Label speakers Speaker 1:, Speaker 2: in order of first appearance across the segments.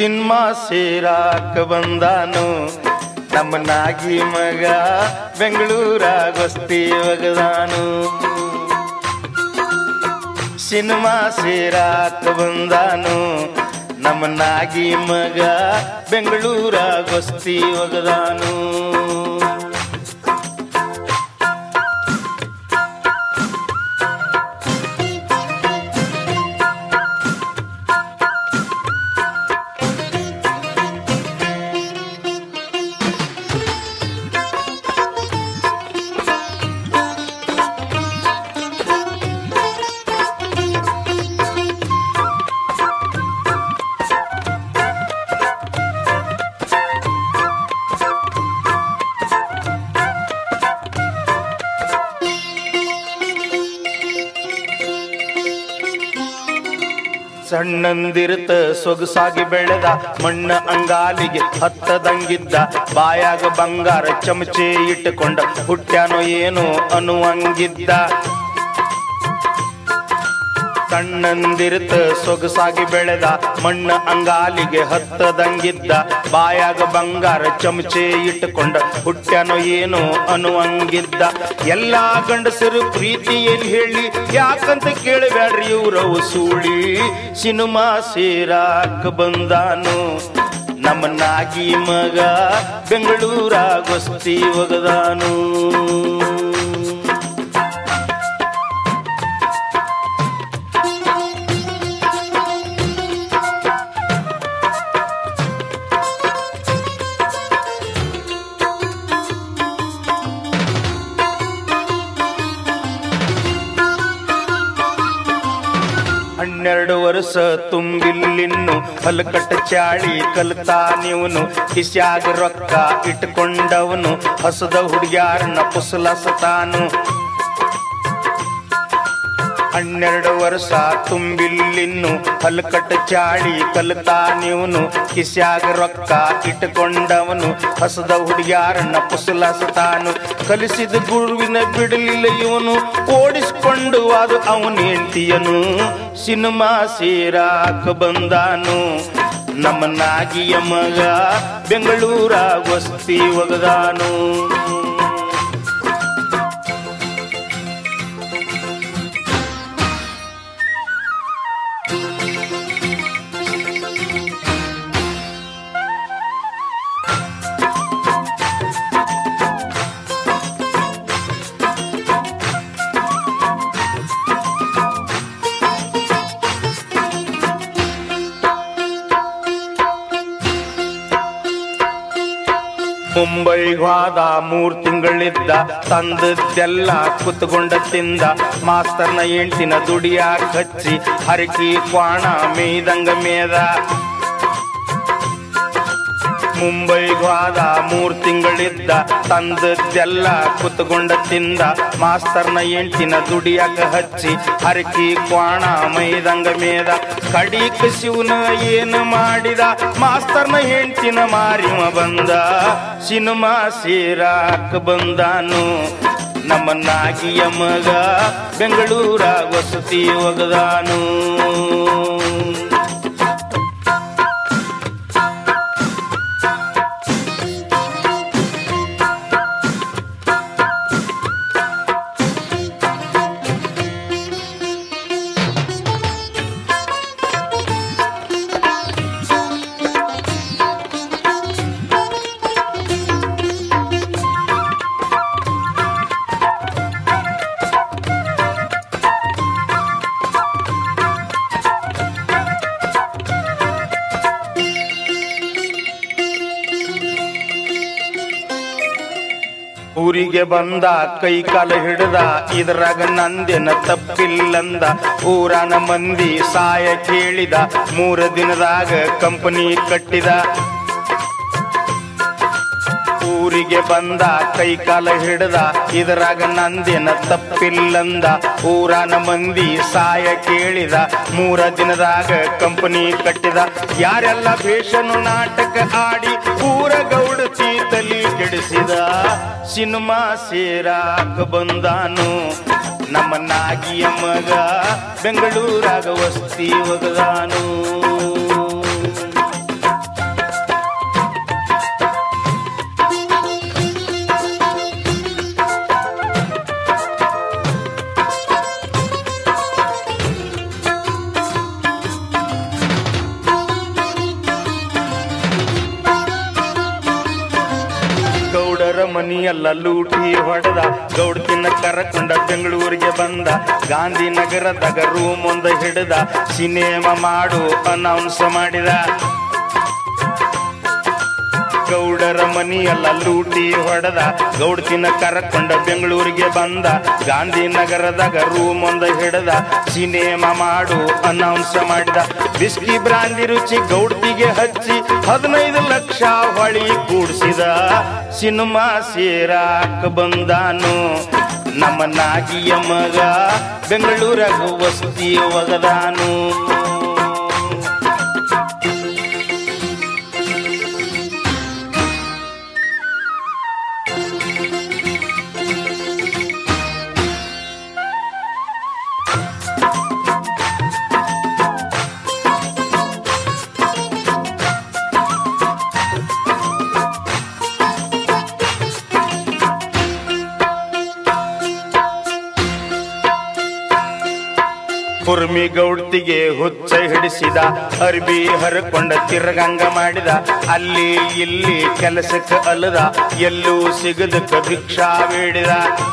Speaker 1: cinema ಸೇರಾಕ ಬಂದಾನು ನಮ್ಮ ನಾಗಿ ಮಗ ಬೆಂಗಳೂರಾಗ ವಸ್ತಿ ಒಗದಾನು cinema ಸೇರಾಕ ಬಂದಾನು ನಮ್ಮ ನಾಗಿ ಮಗ ಬೆಂಗಳೂರಾಗ ವಸ್ತಿ ಒಗದಾನು ಸಣ್ಣಂದಿರುತ್ತ ಸೊಗಸಾಗಿ ಬೆಳೆದ ಮಣ್ಣ ಅಂಗಾಲಿಗೆ ಹತ್ತದಂಗಿದ್ದ ಬಾಯಾಗ ಬಂಗಾರ ಚಮಚೆ ಇಟ್ಟುಕೊಂಡ ಹುಟ್ಟ್ಯಾನೋ ಏನೋ ಅನ್ನುವಂಗಿದ್ದ ಸಣ್ಣಂದಿರುತ್ತ ಸೊಗಸಾಗಿ ಬೆಳೆದ ಮಣ್ಣ ಅಂಗಾಲಿಗೆ ಹತ್ತದಂಗಿದ್ದ ಬಾಯಾಗ ಬಂಗಾರ ಚಮಚೆ ಇಟ್ಟುಕೊಂಡ ಹುಟ್ಟ್ಯಾನೋ ಏನೋ ಅನ್ನುವಂಗಿದ್ದ ಎಲ್ಲಾ ಗಂಡಸರು ಪ್ರೀತಿಯಲ್ಲಿ ಹೇಳಿ ಯಾಕಂತ ಕೇಳಬ್ಯಾಡ್ರಿ ಇವ್ರ ಸೂಳಿ ಸಿನಿಮಾ ಸೇರಾಕ ಬಂದಾನು ನಮ್ಮ ನಾಗಿ ಮಗ ಬೆಂಗಳೂರಾಗ ವಸ್ತಿ ಒಗದಾನು ಹನ್ನೆರಡು ವರ್ಷ ತುಂಬಿಲ್ಲಿನ್ನು ಹಲಕಟ್ಟ ಚಾಳಿ ಕಲ್ತಾ ನೀವನು ಕಿಸ್ಯಾಗ ರೊಕ್ಕ ಇಟ್ಕೊಂಡವನು ಹಸದ ಹುಡುಗ್ಯಾರನ್ನ ಪುಸಲಸತಾನು ಹನ್ನೆರಡು ವರ್ಷ ತುಂಬಿಲ್ಲಿನ್ನು ಹಲ್ಕಟ್ಟ ಚಾಳಿ ಕಲ್ತಾ ನೀವನು ಕಿಸ್ಯಾಗ ರೊಕ್ಕ ಇಟ್ಟುಕೊಂಡವನು ಹಸದ ಹುಡುಗ್ಯಾರನ್ನ ಪುಸಲಸತಾನು ಕಲಿಸಿದ ಗುರುವಿನ ಬಿಡಲಿಲ್ಲ ಇವನು ಓಡಿಸ್ಕೊಂಡು ಅದು ಅವನ ಹೆಂಡತಿಯನು ಸಿನಿಮಾ ಸೇರಾಕ ಬಂದಾನು ನಮ್ಮ ನಾಗಿಯ ಮಗ ಬೆಂಗಳೂರಾಗ ವಸ್ತಿ ಒಗದಾನು ಮುಂಬೈಗ್ ಹೋದ ಮೂರ್ ತಿಂಗಳಿದ್ದ ತಂದದ್ದೆಲ್ಲ ಕುತ್ಕೊಂಡ ತಿಂದ ಮಾಸ್ತರ್ನ ಎಂಟಿನ ದುಡಿಯಾಗ ಹಚ್ಚಿ ಹರಕಿ ಕ್ವಾಣ ಮೇಯ್ದಂಗ ಮೇದ ಮುಂಬೈಗ್ ಹೋದ ಮೂರ್ ತಿಂಗಳಿದ್ದ ತಂದದ್ದೆಲ್ಲ ಕುತ್ಕೊಂಡ ತಿಂದ ಮಾಸ್ತರ್ನ ಎಂಟಿನ ದುಡಿಯಾಕ ಹಚ್ಚಿ ಹರಕಿ ಕ್ವಾಣ ಮೈದಂಗ ಮೇದ ಕಡೀಕ ಶಿವನ ಏನು ಮಾಡಿದ ಮಾಸ್ತರ್ನ ಹೆಂಟಿನ ಮಾರಿಮ ಬಂದ ಸಿನಿಮಾ ಸೇರಾಕ ಬಂದಾನು ನಮ್ಮ ನಾಗಿಯ ಮಗ ಬೆಂಗಳೂರಾಗ ವಸತಿ ಒಗದಾನು ಊರಿಗೆ ಬಂದ ಕೈ ಕಾಲ ಹಿಡ್ದ ಇದ್ರಾಗ ನಂದೆನ ತಪ್ಪಿಲ್ಲಂದ ಊರನ ಮಂದಿ ಸಾಯ ಕೇಳಿದ ಮೂರ ದಿನದಾಗ ಕಂಪನಿ ಕಟ್ಟಿದ ಊರಿಗೆ ಬಂದ ಕೈ ಕಾಲ ಹಿಡ್ದ ಇದ್ರಾಗ ನಂದೇನ ತಪ್ಪಿಲ್ಲಂದ ಊರನ ಮಂದಿ ಸಾಯ ಕೇಳಿದ ಮೂರ ದಿನದಾಗ ಕಂಪನಿ ಕಟ್ಟಿದ ಯಾರೆಲ್ಲ ಭೇಷನು ನಾಟಕ ಆಡಿ ಊರ ಗೌಡತಿ ತಲಿ ಕೆಡಿಸಿದ ಸಿನಿಮಾ ಸೇರಾಕ ಬಂದಾನು ನಮ್ಮ ನಾಗಿಯ ಮಗ ಬೆಂಗಳೂರಾಗ ವಸ್ತಿ ಒಗದಾನು ಮನಿಯಲ್ಲ ಲೂಟಿ ಹೊಡೆದ ಗೌಡ್ತಿನ ಕರಕೊಂಡ ಬೆಂಗಳೂರಿಗೆ ಬಂದ ಗಾಂಧಿನಗರದಾಗ ರೂಮ್ ಒಂದ ಹಿಡಿದ ಸಿನೇಮಾ ಮಾಡು ಅನೌನ್ಸ್ ಮಾಡಿದ ಗೌಡರ ಮನಿಯಲ್ಲ ಲೂಟಿ ಹೊಡೆದ ಗೌಡ್ತಿನ ಕರಕೊಂಡ ಬೆಂಗಳೂರಿಗೆ ಬಂದ ಗಾಂಧಿನಗರದಾಗ ರೂಮ್ ಒಂದ ಹಿಡದ ಸಿನೇಮಾ ಮಾಡು ಅನೌನ್ಸ್ ಮಾಡಿದ ಬಿಸ್ಕಿ ಬ್ರಾಂದಿ ರುಚಿ ಗೌಡ್ತಿಗೆ ಹಚ್ಚಿ ಹದಿನೈದು ಲಕ್ಷ ಹೊಳಿ ಕೂಡ್ಸಿದ ಸಿನಿಮಾ ಸೇರಾಕ ಬಂದಾನು ನಮ್ಮ ನಾಗಿಯ ಮಗ ಬೆಂಗಳೂರಾಗ ವಸ್ತಿ ಒಗದಾನು ಕುರ್ಮಿ ಗೌಡ್ತಿಗೆ ಹುಚ್ಚ ಹಿಡಿಸಿದ ಅರ್ಬಿ ಹರಕೊಂಡ ತಿರ್ಗಂಗ ಮಾಡಿದ ಅಲ್ಲಿ ಇಲ್ಲಿ ಕೆಲಸಕ್ಕೆ ಅಲ್ಲದ ಎಲ್ಲೂ ಸಿಗದಕ್ಕ ಭಿಕ್ಷಾ ಬೇಡಿದ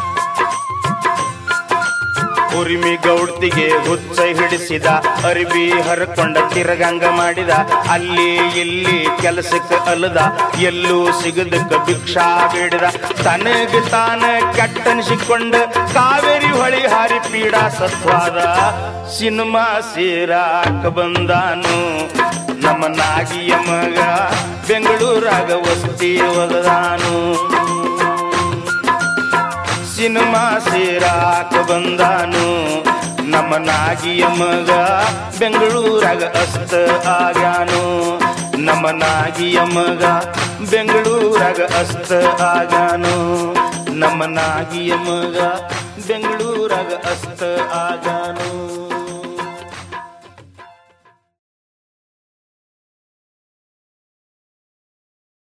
Speaker 1: ಉರಿಮಿ ಗೌಡ್ತಿಗೆ ಹುಚ್ಚ ಹಿಡಿಸಿದ ಅರಿಬಿ ಹರಕೊಂಡ ತಿರಗಂಗ ಮಾಡಿದ ಅಲ್ಲಿ ಇಲ್ಲಿ ಕೆಲಸಕ್ಕೆ ಅಲ್ಲದ ಎಲ್ಲೂ ಸಿಗದಕ್ಕ ಭಿಕ್ಷಾ ಬೇಡಿದ ತನಗೆ ತಾನ ಕೆಟ್ಟನಿಸಿಕೊಂಡ ಕಾವೇರಿ ಹೊಳಿ ಹಾರಿ ಪೀಡಾ ಸತ್ವಾದ ಸಿನಿಮಾ ಸೇರಾಕ ಬಂದಾನು ನಮ್ಮ ನಾಗಿಯ ಮಗ ಬೆಂಗಳೂರಾಗ ವಸ್ತಿ ಒಗದಾನು ಸಿನಿಮಾ ಸೇರಾಕ ಬಂದಾನು ನಮ್ಮ ನಾಗಿಯ ಮಗ ಬೆಂಗಳೂರಾಗ ಅಸ್ತ ಆಗ್ಯಾನು ನಮ್ಮ ನಾಗಿಯ ಮಗ ಬೆಂಗಳೂರಾಗ ಅಸ್ತ ಆಗ್ಯಾನು ನಮ್ಮ ನಾಗಿಯ ಮಗ ಬೆಂಗಳೂರಾಗ ಅಸ್ತ ಆಗ್ಯಾನು